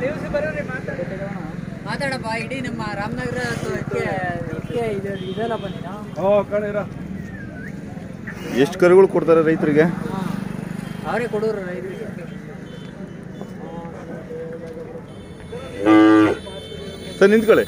ಮಾತಾಡಪ್ಪ ಇಡೀ ನಮ್ಮ ರಾಮನಗರ ಇದೆಲ್ಲ ಬಂದಿನ ಓ ಕಣಿರ ಎಷ್ಟು ಕರುಗಳು ಕೊಡ್ತಾರೆ ರೈತರಿಗೆ ಅವರೇ ಕೊಡೋರು ರೈತರಿಗೆ ಸರ್ ನಿಂತ್ಕೊಳ್ಳಿ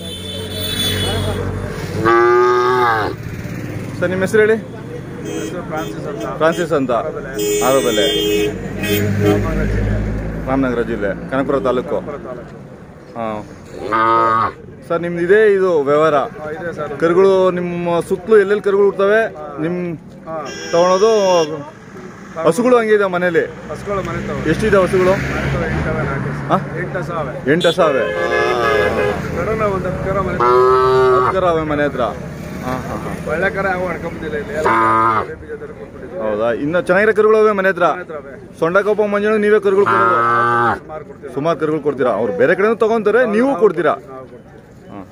ಸರ್ ನಿಮ್ಮ ಹೆಸರು ಹೇಳಿ ಹೆಸರು ಫ್ರಾನ್ಸಿಸ್ ಅಂತ ಫ್ರಾನ್ಸಿಸ್ ಅಂತ ಆರೋಬೆಲೆ ರಾಮನಗರ ಜಿಲ್ಲೆ ರಾಮನಗರ ಜಿಲ್ಲೆ ಕನಕಪುರ ತಾಲೂಕು ಪುರ ತಾಲೂಕು ಹಾಂ ಸರ್ ನಿಮ್ದು ಇದೇ ಇದು ವ್ಯವಹಾರ ಆ, ಇದೆ ಸರ್ ಕರುಗಳು ನಿಮ್ಮ ಸುತ್ತಲೂ ಎಲ್ಲೆಲ್ಲಿ ಕರುಗಳು ಹುಡ್ತವೆ ನಿಮ್ಮ ಹಾಂ ತಗೊಳೋದು ಹಸುಗಳು ಹಂಗೆ ಇದೆ ಮನೇಲಿ ಹಸ್ಗಳು ಮನೆ ತಗೋ ಎಷ್ಟಿದೆ ಹಸುಗಳು ಮನೆ ತಗೋ ಎಂಟವೆ ನಾಲ್ಕು ಹಾ? ಎಂಟು ಸಾವಿರ ಎಂಟು ಹಸಾವೆ ಕರೋನ ಒಂದು ಹತ್ತು ಕರ ಮನೆ ಹತ್ಕರ ಅವೆ ಮನೆ ಹತ್ರ ಹಾಂ ಹಾಂ ಹಾಂ ಒಳ್ಳೆ ಕರ ಯಾವ ಹಡ್ಕೊಂಬಂದಿಲ್ಲ ಇಲ್ಲಿ ಎಲ್ಲ ಎಲೆ ಬೀಜದಲ್ಲಿ ಕೊಟ್ಬಿಟ್ಟಿದ್ವಿ ಹೌದಾ ಇನ್ನು ಚೆನ್ನಾಗಿರೋ ಕರುಗಳು ಅವೆ ಮನೆ ಹತ್ರ ಮನೆ ಹತ್ರ ಅವೆ ಸೊಂಡಕೊಪ್ಪ ಮಂಜಣ್ಣ ನೀವೇ ಕರುಗಳು ಕೊಡೋದು ಸುಮಾರು ಕೊಡ್ತೀವಿ ಸುಮಾರು ಕರುಗಳು ಕೊಡ್ತೀರಾ ಅವ್ರು ಬೇರೆ ಕಡೆನೂ ತಗೊಂತಾರೆ ನೀವು ಕೊಡ್ತೀರಾ ನಾವು ಕೊಡ್ತೀವಿ ಹಾಂ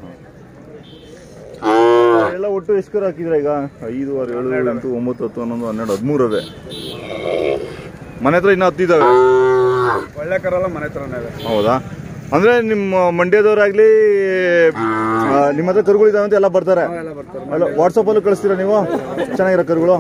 ಹಾಂ ಎಲ್ಲ ಒಟ್ಟು ಎಷ್ಟು ಕರು ಹಾಕಿದ್ರ ಈಗ ಐದು ಆರು ಏಳು ಎಂಟು ಒಂಬತ್ತು ಹತ್ತು ಹನ್ನೊಂದು ಹನ್ನೆರಡು ಹದಿಮೂರು ಅವೆ ಮನೆ ಹತ್ರ ಇನ್ನೂ ಹತ್ತಿದ್ದಾವೆ ಒಳ್ಳೆ ಕರಲ್ಲ ಮನೆ ಹತ್ರನೇ ಅವೆ ಹೌದಾ ಅಂದ್ರೆ ನಿಮ್ಮ ಮಂಡ್ಯದವರಾಗ್ಲಿ ಆ, ನಿಮ್ಮ ಹತ್ರ ಕರುಗಳಿದಾವೆ ಅಂತ ಎಲ್ಲ ಬರ್ತಾರೆ ಎಲ್ಲ ಬರ್ತಾರೆ ಅಲ್ಲ ವಾಟ್ಸಪ್ಪಲ್ಲೂ ಕಳಿಸ್ತೀರಾ ನೀವು ಚೆನ್ನಾಗಿರೋ ಕರುಗಳು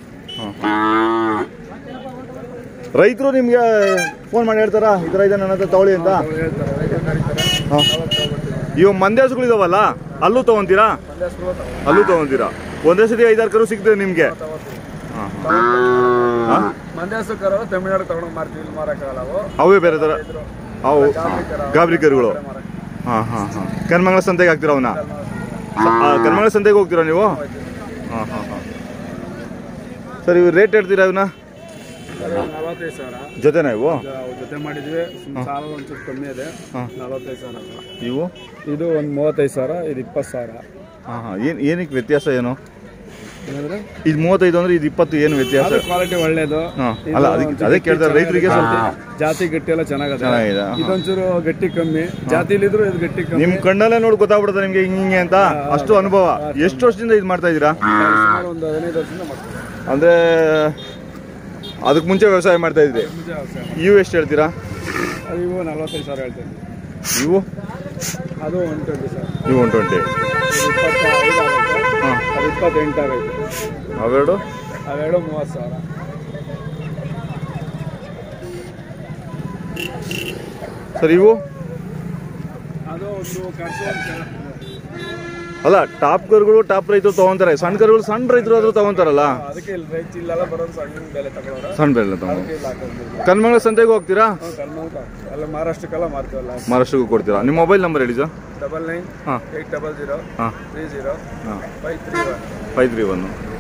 ರೈತರು ನಿಮ್ಗೆ ಫೋನ್ ಮಾಡಿ ಹೇಳ್ತಾರಾ ಈ ಥರ ಇದೆ ನನ್ನ ಹತ್ರ ತಗೊಳ್ಳಿ ಅಂತ ಅವ್ರು ಹೇಳ್ತಾರೆ ರೈತರು ಕರೀತಾರೆ ಹಾಂ ಅವಾಗ ತಗೊಳ್ತೀವಿ ಇವಾಗ ಮಂಡ್ಯ ಹಸುಗಳಿದಾವಲ್ಲ ಅಲ್ಲೂ ತಗೊಂತೀರಾ ಒಂದೇ ಹಸ್ಗಳು ತಗೋ- ಅಲ್ಲೂ ತಗೊಂತೀರಾ ಒಂದೇ ಸತಿ ಐದಾರು ಕರು ಸಿಗ್ತದೆ ನಿಮ್ಗೆ ತಗೋತೀವಿ ಹಾಂ ಹಾಂ ಮಂಡ್ಯ ಹಸು ಕರ ತಮಿಳ್ನಾಡು ತಗೊಂಡು ಮಾರ್ತೀವಿ ಇಲ್ಲಿ ಮಾರಕ್ಕಾಗಲ್ಲ ಅವು ಅವೇ ಬೇರೆ ಥರ ಅವು ಗಾಬರಿ ಕರ ಗಾಬರಿ ಕರುಗಳು ಮಾರಕ್ಕೆ ಹಾಂ ಹಾಂ ಹಾಂ ಕನ್ಮಂಗಲ ಸಂತೆಗೆ ಹಾಕ್ತೀರಾ ಅವನ್ನ ಕನ್ಮಂಗಲ ಸಂತೆಗೆ ಹೋಗ್ತೀರಾ ನೀವು ಹಾಂ ಹಾಂ ಹಾಂ ಸರ್ ಇವು ರೇಟ್ ಹೇಳ್ತೀರಾ ಇವನ್ನ ಅದು ನಲವತ್ತೈದು ಸಾವಿರ ಜೊತೆನಾ ಇವು ಜ- ಅವ್ರ ಜೊತೆ ಮಾಡಿದ್ವಿ ಸುಮ್ ಸಾಲ ಒಂಚೂರು ಕಮ್ಮಿ ಇದೆ ಹಾಂ. ನಲವತ್ತೈದು ಸಾವಿರ ಇವು ಇದು ಒಂದು ಮೂವತ್ತೈದು ಸಾವಿರ ಇದು ಇಪ್ಪತ್ತು ಸಾವಿರ ಹಾಂ ಹಾಂ ಏನು ಏನಕ್ಕೆ ವ್ಯತ್ಯಾಸ ಏನು ಏನಂದ್ರೆ ಇದು ಮೂವತ್ತೈದು ಅಂದ್ರೆ ಇದು ಇಪ್ಪತ್ತು ಏನು ವ್ಯತ್ಯಾಸ ಅದು ಕ್ವಾಲಿಟಿ ಒಳ್ಳೇದು ಹಾಂ ಇದು ಅಲ್ಲ ಅದಕ್ಕೆ ಅದೇ ಕೇಳ್ತಾರೆ ರೈತರಿಗೆ ಸ್ವಲ್ಪ ಜಾತಿ ಗಟ್ಟಿ ಎಲ್ಲ ಚೆನ್ನಾಗದೆ ಚೆನ್ನಾಗಿದೆ ಹಾಂ. ಇದೊಂಚೂರು ಗಟ್ಟಿ ಕಮ್ಮಿ ಜಾತಿಲಿದ್ರು ಇದು ಗಟ್ಟಿ ಕಮ್ಮಿ ನಿಮ್ ಕಣ್ಣಲ್ಲೇ ನೋಡಿ ಗೊತ್ತಾಗ್ಬಿಡುತ್ತೆ ನಿಮ್ಗೆ ಹಿಂಗೆ ಹಿಂಗೆ ಅಂತ ಅಷ್ಟು ಅನುಭವ ಎಷ್ಟು ವರ್ಷದಿಂದ ಇದು ಮಾಡ್ತಾ ಇದ್ದೀರಾ ಸುಮಾರು ಒಂದು ಹದಿನೈದು ವರ್ಷದಿಂದ ಮಾಡ್ತೀವಿ ಅಂದ್ರೆ ಅದಕ್ಕೆ ಮುಂಚೆ ವ್ಯವಸಾಯ ಮಾಡ್ತಾ ಇದ್ರಿ ಮುಂಚೆ ವ್ಯವಸಾಯ ಮಾಡ್ತೀವಿ. ಇವು ಎಷ್ಟು ಹೇಳ್ತೀರಾ ಅದು ಇವು ನಲವತ್ತೈದು ಸಾವಿರ ಹೇಳ್ತೀವಿ ಇವು ಅದು ಒನ್ ಟ್ವೆಂಟಿ ಸಾವಿರ ಇವು ಒನ್ ಟ್ವೆಂಟಿ ಇದು ಇಪ್ಪತ್ತೈದು ಆಗುತ್ತೆ ಹಾಂ ಅದು ಇಪ್ಪತ್ತೆಂಟು ಆಗೈತೆ ಅವೆರಡು ಅವೆರಡು ಮೂವತ್ತು ಸಾವಿರ ಸರ್ ಇವು ಅದು ಒಂದು ಖರ್ಚು ಒಂದು ಕೆಲ- ಅಲ್ಲ ಟಾಪ್ ಕರುಗಳು ಟಾಪ್ ರೈತರು ತಗೊಂತಾರೆ ಸಣ್ಣ ಕರುಗಳು ಸಣ್ಣ ರೈತರು ಆದ್ರೂ ತಗೊಂತಾರಲ್ಲ ಅದಕ್ಕೆ ಇಲ್ಲಿ ರೈತ ಇಲ್ಲೆಲ್ಲ ಬರೋದು ಸಣ್ಣ ಬೆಲೆ ತಗೊಳ್ಳೋರು ಸಣ್ಣ ಬೆಲೆ ತಗೊಂಡು ಅದಕ್ಕೆ ಇಲ್ಲಿ ಹಾಕೊಂಡು ಕನ್ಮಂಗಳ ಸಂತೆಗೆ ಹೋಗ್ತೀರಾ ಕಲ್ಮಂತ ಎಲ್ಲ ಮಹಾರಾಷ್ಟ್ರಕ್ಕೆಲ್ಲ ಮಾರ್ತೀವಲ್ಲ ಮಹಾರಾಷ್ಟ್ರಕ್ಕೂ ಕೊಡ್ತೀರಾ ನಿಮ್ಮ ಮೊಬೈಲ್ ನಂಬರ್ ಹೇಳಿ ಸರ್ ಡಬಲ್ ನೈನ್ ಹಾಂ ಏಯ್ಟ್ ಡಬಲ್ ಜೀರೋ ಹಾಂ ತ್ರೀ ಜೀರೋ ಹಾಂ five three one five three one